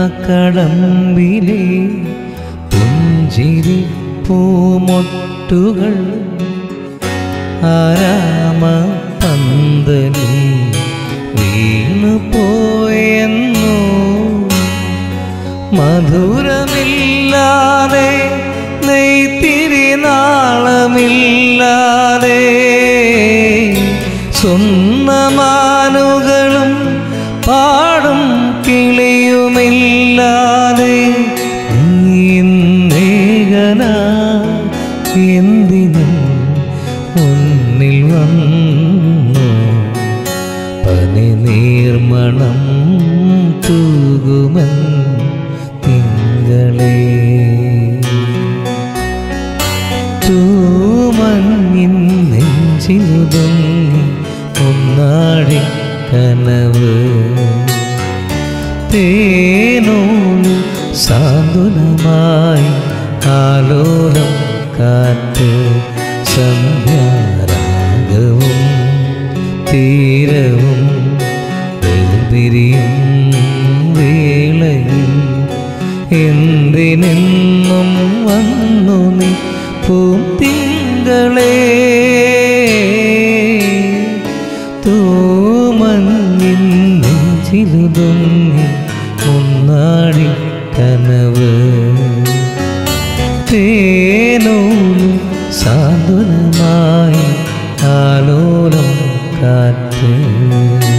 കടമ്പിലെ പുഞ്ചിരി പൂമൊട്ടുകൾ ആരാമ പന്തലിൽ വീണു പോയെന്നോ മധുരമില്ലാതെ നെയ്ത്തിരി നാളമില്ലാതെ സ്വന്തമാനുകളും പാടും കിളിയുമില്ലാതെ നീന്നേകന എന്തിനും മുന്നിൽ വന്നു പനി നീർമണം തൂകുമൻ തിങ്കളേ തൂമഞ്ഞിൻ നെഞ്ചിലുതൊങ്ങി ഒന്നാടി കനവ് തേനോലു സാന്ത്വനമായി ആലോലം കാറ്റ് സന്ധ്യാരാഗവും തീരവും വേർപിരിയും വേളയിൽ എന്തിനെന്നും വന്നു നീ പൂത്തിങ്കളേ തൂമഞ്ഞിൻ നെഞ്ചിലുതൊങ്ങി മുന്നാടി കനവ് തേനോലു സാന്ത്വനമായി ആലോലം കാറ്റ്